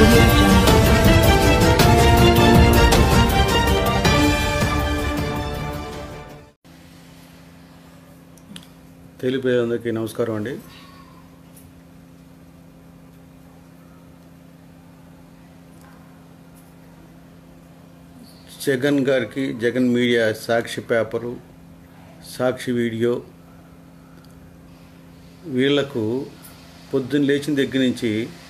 audio jungle. తెలిపేందుకు నమస్కారం అండి జగన్ గారికి Jagan media Sakshi paper Sakshi video వీళ్లకు పొద్దున్న లేచిన దగ్గర నుంచి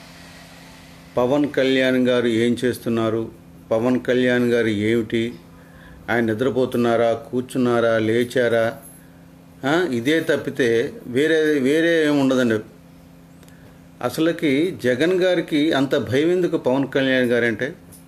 పవన్ కళ్యాణ్ గారు ఏం చేస్తున్నారు పవన్ కళ్యాణ్ గారు ఏమిటి ఆయన నిద్రపోతున్నారా కూర్చున్నారా లేచారా ఆ, ఇదే తప్పితే వేరే వేరే ఏమి ఉండదండి అసలుకి జగన్ గారికి అంత భయం ఎందుకు పవన్ కళ్యాణ్ గారంటే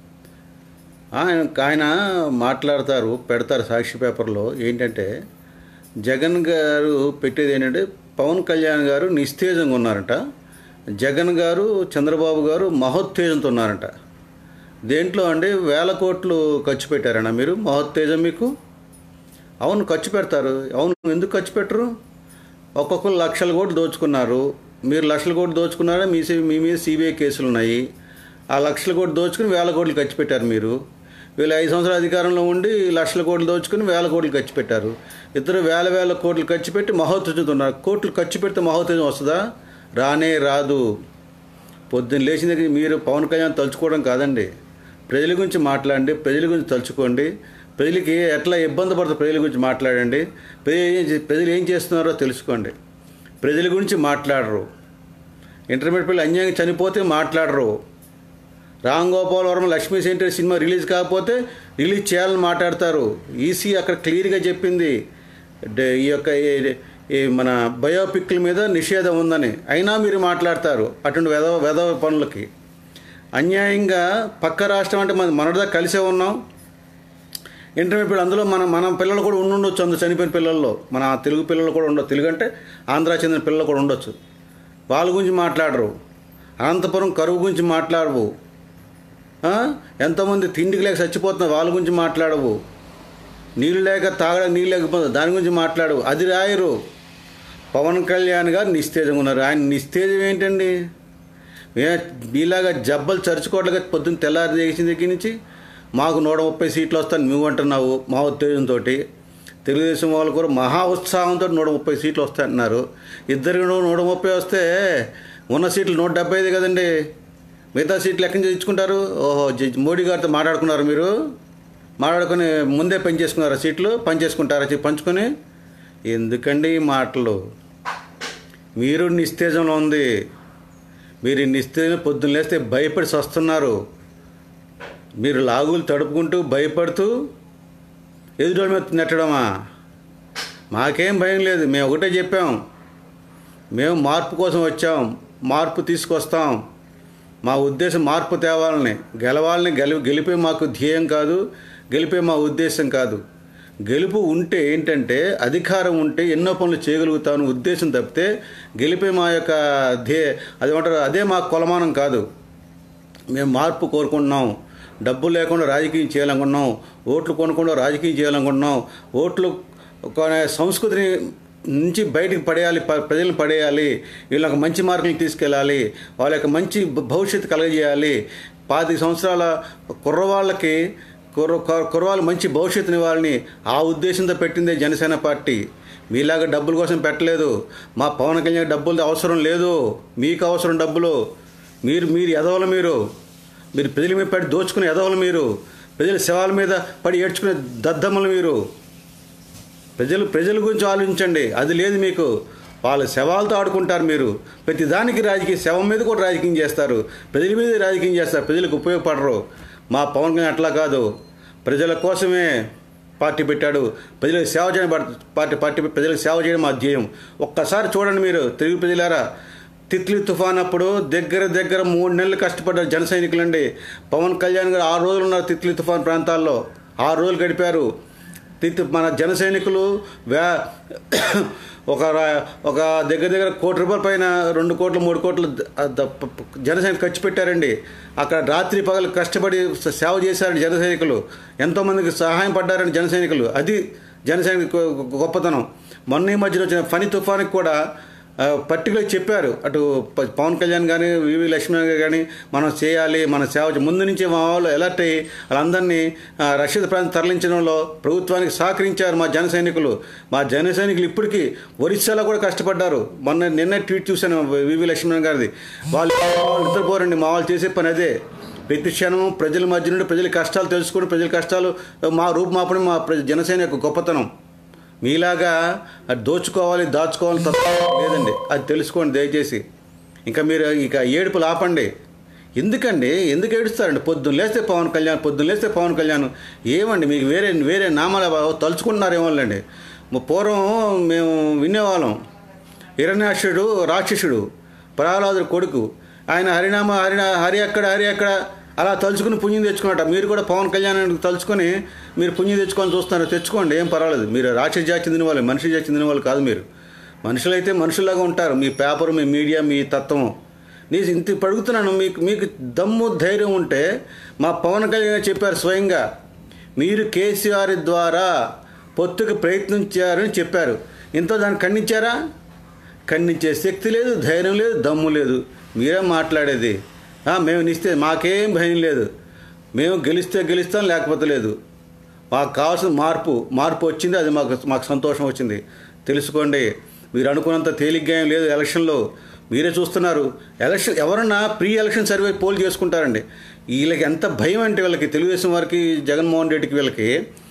ఆయన ఆయన మాట్లాడతారు పెడతారు సాక్షి పేపర్లో ఏంటంటే జగన్ గారు పెట్టేది ఏంటంటే పవన్ కళ్యాణ్ గారు నిస్తేజంగా ఉన్నారంట జగన్ గారు చంద్రబాబు గారు మహోత్తేజంతో ఉన్నారంట దేంట్లో అండి వేల కోట్లు ఖర్చు పెట్టారన్నా మీరు మహోత్తేజం మీకు అవును ఖర్చు పెడతారు అవును ఎందుకు ఖర్చు పెట్టరు ఒక్కొక్కరు లక్షల కోట్లు దోచుకున్నారు మీరు లక్షల కోట్లు దోచుకున్నారా మీ సి- మీ మీద సిబిఐ కేసులు ఉన్నాయి ఆ లక్షల కోట్లు దోచుకుని వేల కోట్లు ఖర్చు పెట్టారు మీరు వీళ్ళు ఐదు సంవత్సరాల అధికారంలో ఉండి లక్షల కోట్లు దోచుకుని వేల కోట్లు ఖర్చు పెట్టారు ఇద్దరు వేల వేల కోట్లు ఖర్చు పెట్టి మహోత్తేజంతో ఉన్నారు కోట్లు ఖర్చు పెడితే మహోత్తేజం వస్తుందా రానే రాదు పొద్దున్న లేచిన దగ్గర మీరు పవన్ కళ్యాణ్ తలుచుకోవడం కాదండి ప్రజల గురించి మాట్లాడండి ప్రజల గురించి తలుచుకోండి ప్రజలకి ఎట్లా ఇబ్బంది పడుతుంది ప్రజల గురించి మాట్లాడండి ప్రజలు ఏం చే- ప్రజలు ఏం చేస్తున్నారో తెలుసుకోండి ప్రజల గురించి మాట్లాడరు ఇంటర్మీడియట్ పిల్లలు అన్యాయంగా చనిపోతే మాట్లాడరు రామ్ గోపాల్ వర్మ లక్ష్మీ సెంటర్ సినిమా రిలీజ్ కాకపోతే రిలీజ్ చేయాలని మాట్లాడతారు ఈసీ అక్కడ క్లియర్గా చెప్పింది డే- ఈ యొక్క ఈ- ఈ మన బయోపిక్ల మీద నిషేధం ఉందని అయినా మీరు మాట్లాడతారు అటువంటి వెధవ వెధవ పనులకి అన్యాయంగా పక్క రాష్ట్రం అంటే మన మనదా కలిసే ఉన్నాం ఇంటర్మీడియట్ పిల్లలు అందులో మన మన పిల్లలు కూడా ఉండుండొచ్చు అందులో చనిపోయిన పిల్లల్లో మన తెలుగు పిల్లలు కూడా ఉండొచ్చు తెలుగు అంటే ఆంధ్ర చెందిన పిల్లలు కూడా ఉండొచ్చు వాళ్ళ గురించి మాట్లాడరు అనంతపురం కరువు గురించి మాట్లాడవు ఆ? ఎంతోమంది తిండికి లేక చచ్చిపోతున్నారు వాళ్ళ గురించి మాట్లాడవు నీళ్ళు లేక తాగడానికి నీళ్ళు లేకపోతే దాని గురించి మాట్లాడవు అది రాయరు పవన్ కళ్యాణ్ గారు నిస్తేజంగా ఉన్నారు ఆయన నిస్తేజం ఏంటండి మే మీలాగా జబ్బలు చరుచుకోవట్లుగా పొద్దున్న తెల్లారి చేసిన దగ్గర నుంచి మాకు నూట ముప్పై సీట్లు వస్తాను నువ్వు అంటున్నావు మా ఉత్తేజంతో తెలుగుదేశం వాళ్ళు కూడా మహా ఉత్సాహంతో నూట ముప్పై సీట్లు వస్తాయంటున్నారు ఇద్దరికి నూట ముప్పై వస్తే ఉన్న సీట్లు నూట డెబ్బై ఐదు కదండి మిగతా సీట్లు ఎక్కడి నుంచి తెచ్చుకుంటారు ఓహో జ- మోడీ గారితో మాట్లాడుకున్నారు మీరు మాట్లాడుకొని ముందే పనిచేసుకున్నారా సీట్లు పనిచేసుకుంటారా చెప్పి పంచుకొని ఎందుకండి ఈ మాటలు మీరు నిస్తేజంలో ఉంది మీరు ఈ నిస్తేజం పొద్దున్న లేస్తే భయపడి వస్తున్నారు మీరు లాగులు తడుపుకుంటూ భయపడుతూ ఎదుటి మీద నెట్టడమా మాకేం భయం లేదు మేము ఒకటే చెప్పాం మేము మార్పు కోసం వచ్చాం మార్పు తీసుకొస్తాం మా ఉద్దేశం మార్పు తేవాలని గెలవాలని గెలి గెలిపే మాకు ధ్యేయం కాదు గెలిపే మా ఉద్దేశం కాదు గెలుపు ఉంటే ఏంటంటే అధికారం ఉంటే ఎన్నో పనులు చేయగలుగుతాను ఉద్దేశం తప్పితే గెలిపే మా యొక్క ధ్యే అదేమంటారు అదే మా కొలమానం కాదు మేము మార్పు కోరుకుంటున్నాం డబ్బు లేకుండా రాజకీయం చేయాలనుకుంటున్నాం ఓట్లు కొనకుండా రాజకీయం చేయాలనుకుంటున్నాం ఓట్లు కొనే సంస్కృతిని నుంచి బయటికి పడేయాలి ప- ప్రజలను పడేయాలి వీళ్ళకి మంచి మార్కులు తీసుకెళ్ళాలి వాళ్ళ యొక్క మంచి భ- భవిష్యత్తు కలగజేయాలి పాతి సంవత్సరాల కుర్రవాళ్ళకి కుర్ర కుర్ర- కుర్రవాళ్ళు మంచి భవిష్యత్తుని వాళ్ళని ఆ ఉద్దేశంతో పెట్టిందే జనసేన పార్టీ మీలాగా డబ్బుల కోసం పెట్టలేదు మా పవన్ కళ్యాణ్ డబ్బులు అవసరం లేదు మీకు అవసరం డబ్బులు మీరు మీరు ఎదవలు మీరు మీరు ప్రజల మీద పడి దోచుకునే ఎదవలు మీరు ప్రజల శవాల మీద పడి ఏడ్చుకునే దద్దమ్మలు మీరు ప్రజలు ప్రజల గురించి ఆలోచించండి అది లేదు మీకు వాళ్ళ శవాలతో ఆడుకుంటారు మీరు ప్రతి దానికి రాజకీయ శవం మీద కూడా రాజకీయం చేస్తారు ప్రజల మీద రాజకీయం చేస్తారు ప్రజలకు ఉపయోగపడరు మా పవన్ కళ్యాణ్ అట్లా కాదు ప్రజల కోసమే పార్టీ పెట్టాడు ప్రజలకు సేవ చేయడం పడ- పార్టీ పార్టీ ప్రజలకు సేవ చేయడం మా ధ్యేయం ఒక్కసారి చూడండి మీరు తెలుగు ప్రజలారా తిత్లీ తుఫాన్ అప్పుడు దగ్గర దగ్గర మూడు నెలలు కష్టపడ్డారు జన సైనికులండి పవన్ కళ్యాణ్ గారు ఆరు రోజులు ఉన్నారు తిత్లీ తుఫాన్ ప్రాంతాల్లో ఆరు రోజులు గడిపారు తిత్ మన జన సైనికులు వ్యా ఒక రా- ఒక దగ్గర దగ్గర కోటి రూపాయల పైన రెండు కోట్లు మూడు కోట్లు ద- ద- ప- ప- జన సైనికులు ఖర్చు పెట్టారండి అక్కడ రాత్రి పగలు కష్టపడి స- సేవ చేశారండి జన సైనికులు ఎంతోమందికి సహాయం పడ్డారండి జన సైనికులు అది జన సైనిక గొప్పతనం మొన్న ఈ మధ్యలో వచ్చిన ఫని తుఫానికి కూడా పర్టికులర్ చెప్పారు అటు ప- పవన్ కళ్యాణ్ కానీ వివి లక్ష్మణ్ గారు కానీ మనం చేయాలి మన సేవ చే- ముందు నుంచి మా వాళ్ళు అలర్ట్ అయ్యి వాళ్ళందరినీ ఆ, రక్షిత ప్రాంతం తరలించడంలో ప్రభుత్వానికి సహకరించారు మా జన సైనికులు మా జన సైనికులు ఇప్పటికీ ఒరిస్సాలో కూడా కష్టపడ్డారు మొన్న నిన్న ట్వీట్ చూశాను వివి లక్ష్మణ్ గారిది వాళ్ళు వాళ్ళు నిద్రపోరండి మా వాళ్ళు చేసే పని అదే ప్రతి క్షణం ప్రజల మధ్య నుండి ప్రజల కష్టాలు తెలుసుకుని ప్రజల కష్టాలు మా రూపుమాపడం మా ప్ర- జనసేన యొక్క గొప్పతనం మీలాగా అది దోచుకోవాలి దాచుకోవాలి తప్ప లేదండి అది తెలుసుకోండి దయచేసి ఇంకా మీరు ఇక ఏడుపులు ఆపండి ఎందుకండి ఎందుకు ఏడుస్తారండి పొద్దున్న లేస్తే పవన్ కళ్యాణ్ పొద్దున్న లేస్తే పవన్ కళ్యాణ్ ఏమండి మీకు వేరే వేరే నామాల తలుచుకుంటున్నారేమోలండి పూర్వం మేము వినేవాళ్ళం హిరణ్యాక్షుడు రాక్షసుడు ప్రహ్లాదుడు కొడుకు ఆయన హరినామ హరిన హరి అక్కడ హరి అక్కడ అలా తలుచుకుని పుణ్యం తెచ్చుకున్నట మీరు కూడా పవన్ కళ్యాణ్ తలుచుకొని మీరు పుణ్యం తెచ్చుకొని చూస్తున్నారు తెచ్చుకోండి ఏం పర్వాలేదు మీరు రాక్షస జాతి చెందిన వాళ్ళు మనిషి జాతి చెందిన వాళ్ళు కాదు మీరు మనుషులైతే మనుషుల్లాగా ఉంటారు మీ పేపర్ మీ మీడియా మీ తత్వం నేను ఇంత పడుగుతున్నాను మీకు మీకు దమ్ము ధైర్యం ఉంటే మా పవన్ కళ్యాణ్ చెప్పారు స్వయంగా మీరు కేసీఆర్ ద్వారా పొత్తుకు ప్రయత్నించారని చెప్పారు ఇంతో దాన్ని ఖండించారా ఖండించే శక్తి లేదు ధైర్యం లేదు దమ్ము లేదు మీరే మాట్లాడేది ఆ, మేము నిస్తే మాకేం భయం లేదు మేము గెలిస్తే గెలుస్తాం లేకపోతే లేదు మాకు కావాల్సిన మార్పు మార్పు వచ్చింది అది మాకు మాకు సంతోషం వచ్చింది తెలుసుకోండి మీరు అనుకున్నంత తేలిగ్గా ఏం లేదు ఎలక్షన్లో మీరే చూస్తున్నారు ఎలక్షన్ ఎవరన్నా ప్రీ ఎలక్షన్ సర్వే పోల్ చేసుకుంటారండి వీళ్ళకి ఎంత భయం అంటే వీళ్ళకి తెలుగుదేశం వారికి జగన్మోహన్ రెడ్డికి వీళ్ళకి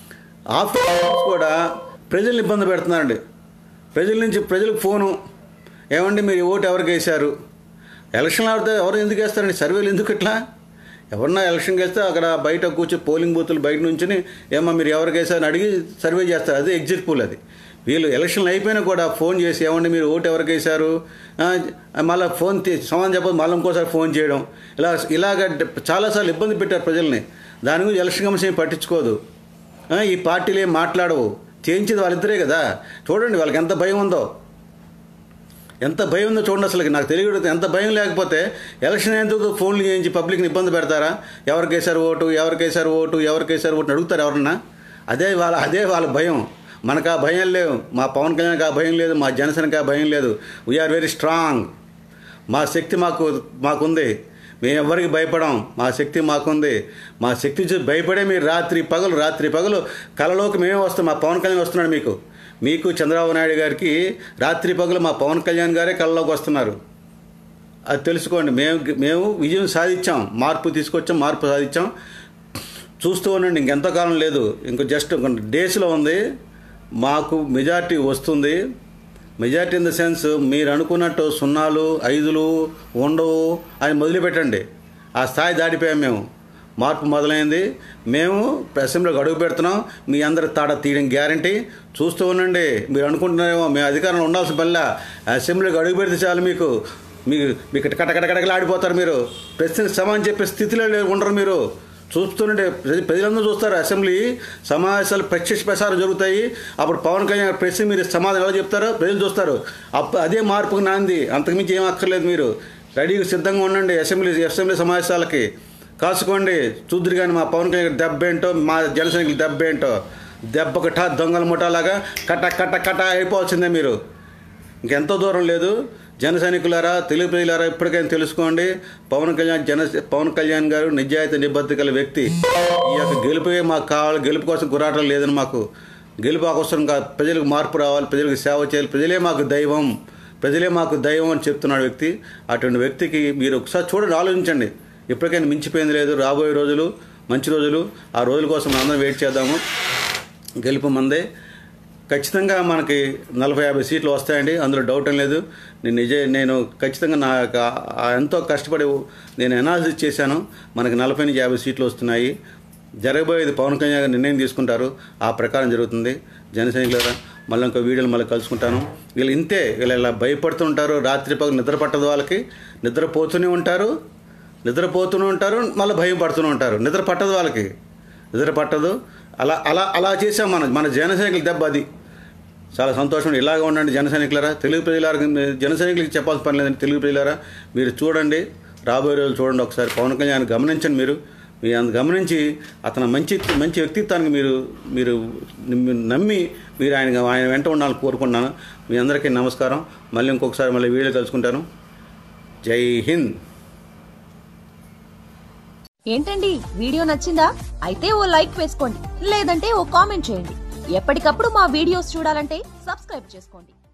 ఆఫ్టర్ కూడా ప్రజల్ని ఇబ్బంది పెడుతున్నారండి ప్రజల నుంచి ప్రజలకు ఫోను ఏమండి మీరు ఈ ఓటు ఎవరికి వేశారు ఎలక్షన్ ఆడితే ఎవరు ఎందుకు వేస్తారండి సర్వేలు ఎందుకు ఇట్లా ఎవరన్నా ఎలక్షన్ వేస్తే అక్కడ బయట కూర్చొని పోలింగ్ బూతులు బయట నుంచి ఏమో మీరు ఎవరికి వేసారని అడిగి సర్వే చేస్తారు అది ఎగ్జిట్ పూల్ అది వీళ్ళు ఎలక్షన్లు అయిపోయినా కూడా ఫోన్ చేసి ఏమండి మీరు ఓటు ఎవరికి వేశారు ఆ, మళ్ళీ ఫోన్ తీ సమాధానం చెప్పదు మళ్ళీ ఇంకోసారి ఫోన్ చేయడం ఇలా ఇలాగ చాలాసార్లు ఇబ్బంది పెట్టారు ప్రజల్ని దాని గురించి ఎలక్షన్ కమిషన్ ఏం పట్టించుకోదు ఆ, ఈ పార్టీలు ఏం మాట్లాడవు చేయించేది వాళ్ళిద్దరే కదా చూడండి వాళ్ళకి ఎంత భయం ఉందో ఎంత భయం ఉందో చూడండి అసలు నాకు తెలియదు ఎంత భయం లేకపోతే ఎలక్షన్ ఎందుకు ఫోన్లు చేయించి పబ్లిక్ని ఇబ్బంది పెడతారా ఎవరికేసారు ఓటు ఎవరికేసారు ఓటు ఎవరికేసారు ఓటు అని అడుగుతారు ఎవరన్నా అదే వాళ్ళ అదే వాళ్ళ భయం మనకు ఆ భయం లేవు మా పవన్ కళ్యాణ్కి ఆ భయం లేదు మా జనసేనకి ఆ భయం లేదు వీఆర్ వెరీ స్ట్రాంగ్ మా శక్తి మాకు మాకుంది మేము ఎవరికి భయపడం మా శక్తి మాకుంది మా శక్తి చూసి భయపడే మీరు రాత్రి పగలు రాత్రి పగలు కలలోకి మేమే వస్తాం మా పవన్ కళ్యాణ్ వస్తున్నాడు మీకు మీకు చంద్రబాబు నాయుడు గారికి రాత్రి పగలు మా పవన్ కళ్యాణ్ గారే కళ్ళలోకి వస్తున్నారు అది తెలుసుకోండి మేము మేము విజయం సాధించాం మార్పు తీసుకొచ్చాం మార్పు సాధించాం చూస్తూ ఉండండి ఇంకెంతో కాలం లేదు ఇంకో జస్ట్ డేస్లో ఉంది మాకు మెజార్టీ వస్తుంది మెజార్టీ ఇన్ ద సెన్స్ మీరు అనుకున్నట్టు సున్నాలు ఐదులు ఉండవు అని మొదలుపెట్టండి ఆ స్థాయి దాటిపోయాం మేము మార్పు మొదలైంది మేము అసెంబ్లీకి అడుగు పెడుతున్నాం మీ అందరి తాడ తీయడం గ్యారంటీ చూస్తూ ఉండండి మీరు అనుకుంటున్నారేమో మేము అధికారంలో ఉండాల్సిన పనిలా అసెంబ్లీకి అడుగు పెడితే చాలు మీకు మీకు మీకు కటకటకటకలాడిపోతారు మీరు ప్రశ్నకు సమాధానం చెప్పే స్థితిలో లే- ఉండరు మీరు చూస్తుంటే ప్రజ- ప్రజలందరూ చూస్తారు అసెంబ్లీ సమావేశాలు ప్రత్యక్ష ప్రసారం జరుగుతాయి అప్పుడు పవన్ కళ్యాణ్ గారి ప్రశ్న మీరు సమాధానం ఎలా చెప్తారో ప్రజలు చూస్తారు అప్పుడు అదే మార్పుకు నాంది అంతకుమించి ఏం అక్కర్లేదు మీరు రెడీగా సిద్ధంగా ఉండండి అసెంబ్లీ అసెంబ్లీ సమావేశాలకి కాసుకోండి చూద్దరు కానీ మా పవన్ కళ్యాణ్ గారి దెబ్బ ఏంటో మా జనసైనికుల దెబ్బ ఏంటో దెబ్బ కట్ట దొంగల ముఠాలాగా కట్ట కట్ట కట్ట అయిపోవాల్సిందే మీరు ఇంకెంతో దూరం లేదు జన సైనికులారా తెలుగు ప్రజలారా ఇప్పటికైనా తెలుసుకోండి పవన్ కళ్యాణ్ జన పవన్ కళ్యాణ్ గారు నిజాయితీ నిబద్ధత గల వ్యక్తి ఈ యొక్క గెలుపే మాకు కావాలి గెలుపు కోసం గురాటం లేదని మాకు గెలుపు కోసం కాదు ప్రజలకు మార్పు రావాలి ప్రజలకు సేవ చేయాలి ప్రజలే మాకు దైవం ప్రజలే మాకు దైవం అని చెప్తున్నాడు వ్యక్తి అటువంటి వ్యక్తికి మీరు ఒకసారి చూడండి ఆలోచించండి ఇప్పటికైనా మించిపోయింది లేదు రాబోయే రోజులు మంచి రోజులు ఆ రోజుల కోసం మనందరం వెయిట్ చేద్దాము గెలుపు మందే ఖచ్చితంగా మనకి నలభై యాభై సీట్లు వస్తాయండి అందులో డౌట్ ఏం లేదు నేను నిజ నేను ఖచ్చితంగా నా యొక్క ఆ ఎంతో కష్టపడి నేను అనాలిసిస్ చేశాను మనకి నలభై నుంచి యాభై సీట్లు వస్తున్నాయి జరగబోయేది పవన్ కళ్యాణ్ గారు నిర్ణయం తీసుకుంటారు ఆ ప్రకారం జరుగుతుంది జనసైనికుల మళ్ళీ ఇంకో వీడియోలు మళ్ళీ కలుసుకుంటాను వీళ్ళు ఇంతే వీళ్ళు ఇలా భయపడుతూ ఉంటారు రాత్రి పగలు నిద్ర పట్టదు వాళ్ళకి నిద్రపోతూనే ఉంటారు నిద్రపోతూనే ఉంటారు మళ్ళీ భయం పడుతూనే ఉంటారు నిద్ర పట్టదు వాళ్ళకి నిద్ర పట్టదు అలా అలా అలా చేసాం మనం మన జనసైనికుల దెబ్బ అది చాలా సంతోషం ఇలాగ ఉండండి జన సైనికులారా తెలుగు ప్రజలారా జన సైనికులకి చెప్పాల్సిన పని లేదండి తెలుగు ప్రజలారా మీరు చూడండి రాబోయే రోజులు చూడండి ఒకసారి పవన్ కళ్యాణ్ గమనించండి మీరు మీ అందు గమనించి అతను మంచి మంచి వ్యక్తిత్వానికి మీరు మీరు నిమ్మి- నమ్మి మీరు ఆయన ఆయన వెంట ఉండాలని కోరుకుంటున్నాను మీ అందరికీ నమస్కారం మళ్ళీ ఇంకొకసారి మళ్ళీ వీడియో కలుసుకుంటాను జై హింద్ ఏంటండి వీడియో నచ్చిందా అయితే ఓ లైక్ వేసుకోండి లేదంటే ఓ కామెంట్ చేయండి ఎప్పటికప్పుడు మా వీడియోస్ చూడాలంటే సబ్స్క్రైబ్ చేసుకోండి